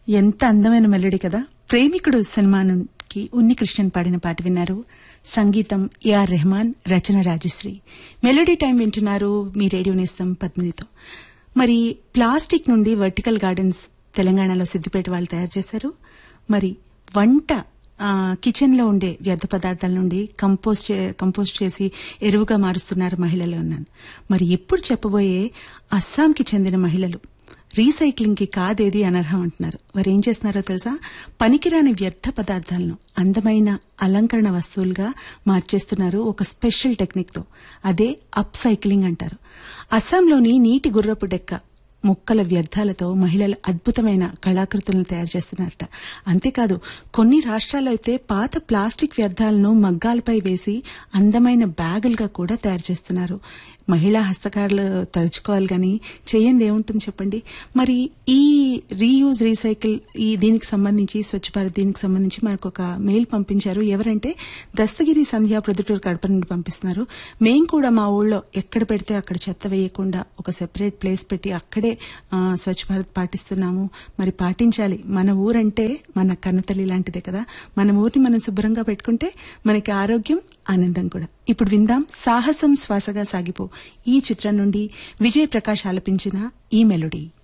ఎంత అందమైన మెలోడీ కదా ప్రేమికుడు సినిమాకి ఉన్ని కృష్ణన్ పాడిన పాట విన్నారు సంగీతం ఏఆర్ రెహమాన్ రచన రాజశ్రీ మెలోడీ టైం వింటున్నారు మీ రేడియో నేస్తం పద్మినితో మరి ప్లాస్టిక్ నుండి వర్టికల్ గార్డెన్స్ తెలంగాణలో సిద్దిపేట వాళ్ళు తయారు చేశారు మరి వంట కిచెన్ లో ఉండే వ్యర్థ పదార్థాల నుండి కంపోస్ట్ కంపోస్ట్ చేసి ఎరువుగా మారుస్తున్నారు మహిళలు అన్నాను మరి ఇప్పుడు చెప్పబోయే అస్సాంకి చెందిన మహిళలు రీసైక్లింగ్ కి కాదేది అనర్హం అంటున్నారు వారు ఏం చేస్తున్నారో తెలుసా పనికిరాని వ్యర్థ పదార్థాలను అందమైన అలంకరణ వస్తువులుగా మార్చేస్తున్నారు ఒక స్పెషల్ టెక్నిక్ తో అదే అప్ సైక్లింగ్ అంటారు అస్సాంలోని నీటి గుర్రపు డెక్క మొక్కల వ్యర్థాలతో మహిళలు అద్భుతమైన కళాకృతులను తయారు చేస్తున్నారట అంతేకాదు కొన్ని రాష్ట్రాల్లో అయితే పాత ప్లాస్టిక్ వ్యర్థాలను మగ్గాలపై వేసి అందమైన బ్యాగులుగా కూడా తయారు చేస్తున్నారు మహిళా హస్తకారులు తలుచుకోవాలి కానీ చేయంది ఏముంటుంది చెప్పండి మరి ఈ రీయూజ్ రీసైకిల్ ఈ దీనికి సంబంధించి స్వచ్ఛ భారత్ దీనికి సంబంధించి మనకు ఒక మెయిల్ పంపించారు ఎవరంటే దస్తగిరి సంధ్య ప్రొద్దుటూరు కడప నుండి పంపిస్తున్నారు మేం కూడా మా ఊళ్ళో ఎక్కడ పెడితే అక్కడ చెత్త వేయకుండా ఒక సెపరేట్ ప్లేస్ పెట్టి అక్కడే స్వచ్ఛ భారత్ పాటిస్తున్నాము మరి పాటించాలి మన ఊరంటే మన కన్నతల్లి లాంటిదే కదా మన ఊరిని మనం శుభ్రంగా పెట్టుకుంటే మనకి ఆరోగ్యం ఆనందం కూడా ఇప్పుడు విందాం సాహసం శ్వాసగా సాగిపో ఈ చిత్రం నుండి విజయ్ ప్రకాష్ ఆలపించిన ఈ మెలోడీ